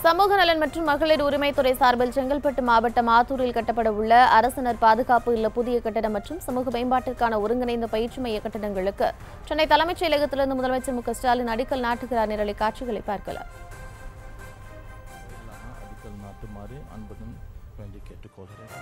சமூக நலன் மற்றும் மகளிர் உரிமைத்துறை சார்பில் செங்கல்பட்டு மாவட்டம் ஆத்தூரில் கட்டப்பட உள்ள அரசினர் பாதுகாப்பு இல்ல புதிய கட்டடம் மற்றும் சமூக மேம்பாட்டிற்கான ஒருங்கிணைந்த பயிற்சி மைய கட்டடங்களுக்கு சென்னை தலைமைச் செயலகத்திலிருந்து முதலமைச்சர் மு க ஸ்டாலின் அடிக்கல் நாட்டுகிறார் நேரலை காட்சிகளை பார்க்கலாம் அடிக்கல் நாட்டுமாறு அன்புடன் வேண்டி கேட்டுக்கொள்கிறேன்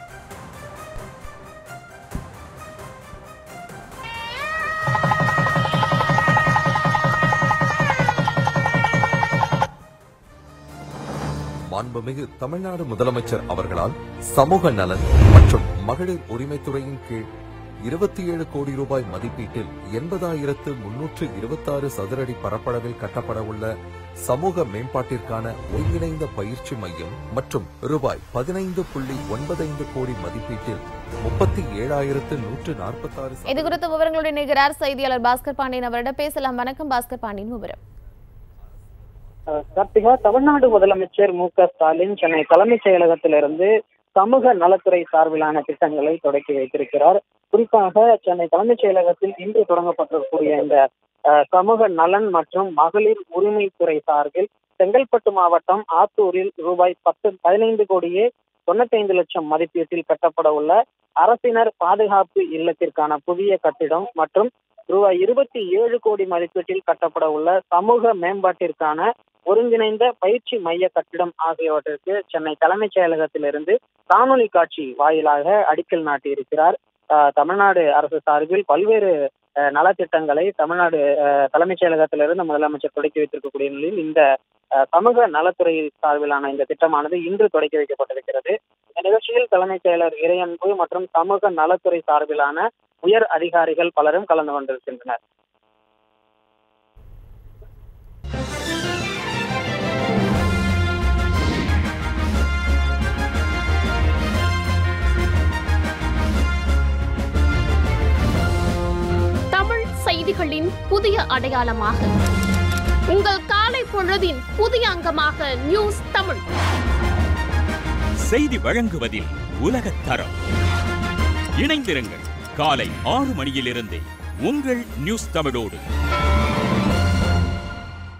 மாண்புமிகு தமிழ்நாடு முதலமைச்சர் அவர்களால் சமூக நலன் மற்றும் மகளிர் உரிமைத்துறையின் கீழ் இருபத்தி ஏழு கோடி ரூபாய் மதிப்பீட்டில் எண்பதாயிரத்து முன்னூற்று இருபத்தாறு சதுரடி பரப்பளவில் கட்டப்பட உள்ள சமூக மேம்பாட்டிற்கான ஒருங்கிணைந்த பயிற்சி மையம் மற்றும் ரூபாய் பதினைந்து புள்ளி ஒன்பதைந்து கோடி மதிப்பீட்டில் முப்பத்தி ஏழாயிரத்து நூற்று நாற்பத்தாறு இது குறித்த விவரங்களுடன் இணைகிறார் செய்தியாளர் பாஸ்கர் பாண்டியன் அவரிடம் பேசலாம் வணக்கம் பாஸ்கர் பாண்டியன் விவரம் அஹ் கார்த்திகா தமிழ்நாடு முதலமைச்சர் மு க ஸ்டாலின் சென்னை தலைமைச் செயலகத்திலிருந்து சமூக நலத்துறை சார்பிலான திட்டங்களை தொடக்கி வைத்திருக்கிறார் குறிப்பாக சென்னை தலைமைச் செயலகத்தில் இன்று தொடங்கப்பட்டிருக்கக்கூடிய இந்த அஹ், சமூக நலன் மற்றும் மகளிர் உரிமைத்துறை சார்பில் செங்கல்பட்டு மாவட்டம் ஆத்தூரில் ரூபாய் பத்து பதினைந்து கோடியே தொண்ணூத்தைந்து லட்சம் மதிப்பீட்டில் கட்டப்பட உள்ள அரசினர் பாதுகாப்பு இல்லத்திற்கான புதிய கட்டிடம் மற்றும் ரூபாய் இருபத்தி ஏழு கோடி மதிப்பீட்டில் கட்டப்பட உள்ள சமூக மேம்பாட்டிற்கான ஒருங்கிணைந்த பயிற்சி மைய கட்டிடம் ஆகியவற்றிற்கு சென்னை தலைமைச் செயலகத்திலிருந்து காணொலி காட்சி வாயிலாக அடிக்கல் நாட்டியிருக்கிறார் ஆஹ் தமிழ்நாடு அரசு சார்பில் பல்வேறு ஆஹ் நலத்திட்டங்களை தமிழ்நாடு ஆஹ் தலைமைச் செயலகத்திலிருந்து முதலமைச்சர் தொடக்கி வைத்திருக்கக்கூடிய நிலையில் இந்த ஆஹ் சமூக நலத்துறை சார்பிலான இந்த திட்டமானது இன்று தொடக்கி வைக்கப்பட்டிருக்கிறது இந்த நிகழ்ச்சியில் தலைமைச் செயலர் இறையன்பு மற்றும் சமூக நலத்துறை சார்பிலான உயர் அதிகாரிகள் பலரும் கலந்து கொண்டிருக்கின்றனர் தமிழ் செய்திகளின் புதிய அடையாளமாக உங்கள் காலை பொழுதின் புதிய அங்கமாக நியூஸ் தமிழ் செய்தி வழங்குவதில் உலகத் தரம் இணைந்திருங்கள் காலை ஆறு மணியிலிருந்தே உங்கள் நியூஸ் தமிழோடு